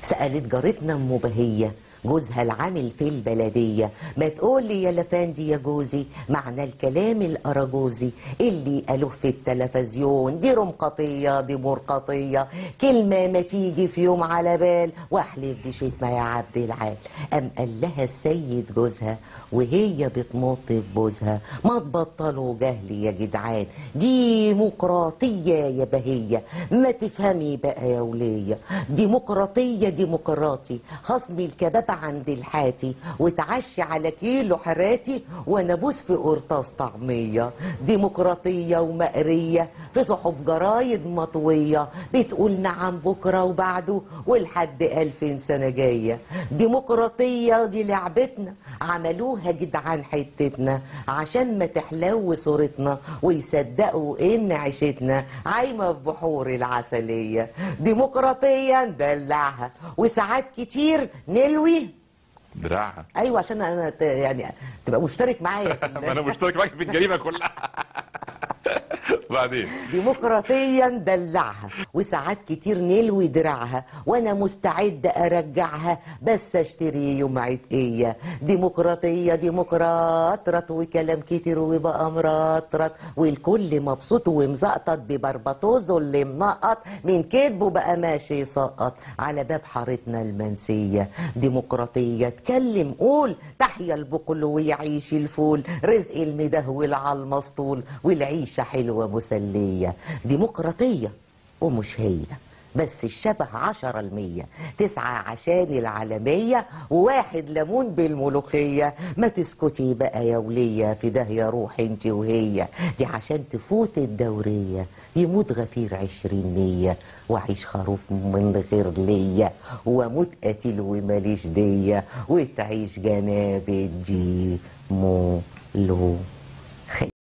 سألت جارتنا ام بهية جوزها العامل في البلدية ما تقول لي يا لفندي يا جوزي معنى الكلام الأراجوزي اللي قالوه في التلفزيون دي رمقطية دي مرقطية كلمة ما تيجي في يوم على بال واحلف دي شتمة يا عبد العال أم قال لها السيد جوزها وهي بتمط في بوزها ما تبطلوا جهل يا جدعان ديمقراطية يا بهية ما تفهمي بقى يا ولية ديمقراطية ديمقراطي خصم الكباب عند الحاتي وتعشي على كيلو حراتي وانا بوس في قرطاس طعمية ديمقراطية ومقرية في صحف جرايد مطوية بتقول نعم بكرة وبعده ولحد ألفين سنة جاية ديمقراطية دي لعبتنا عملوها جدعان حتتنا عشان ما تحلو صورتنا ويصدقوا ان عيشتنا عايمة في بحور العسلية ديمقراطية ندلعها وساعات كتير نلوي دراعها ايوه عشان انا ت- يعني تبقى مشترك معايا في ما انا ال- مشترك معاك في الجريمه كلها بعدين ديمقراطية ندلعها وساعات كتير نلوي دراعها وانا مستعد ارجعها بس اشتري يوم عتقية ديمقراطية ديمقراطرت وكلام كتير وبقى مرطرط والكل مبسوط ومزقطط ببربطوزه اللي منقط من كدبه بقى ماشي يسقط على باب حارتنا المنسية ديمقراطية اتكلم قول تحيا البقل ويعيش الفول رزق المدهول على المسطول والعيشة حلوة مسلية ديمقراطية ومش هي بس الشبه عشرة المية تسعة عشان العالمية وواحد ليمون بالملوخية ما تسكتي بقى يا ولية في ده يا روح انت وهي دي عشان تفوت الدورية يموت غفير عشرين مية وعيش خروف من غير ليا واموت قتيل وماليش دية وتعيش جناب الجي مو لو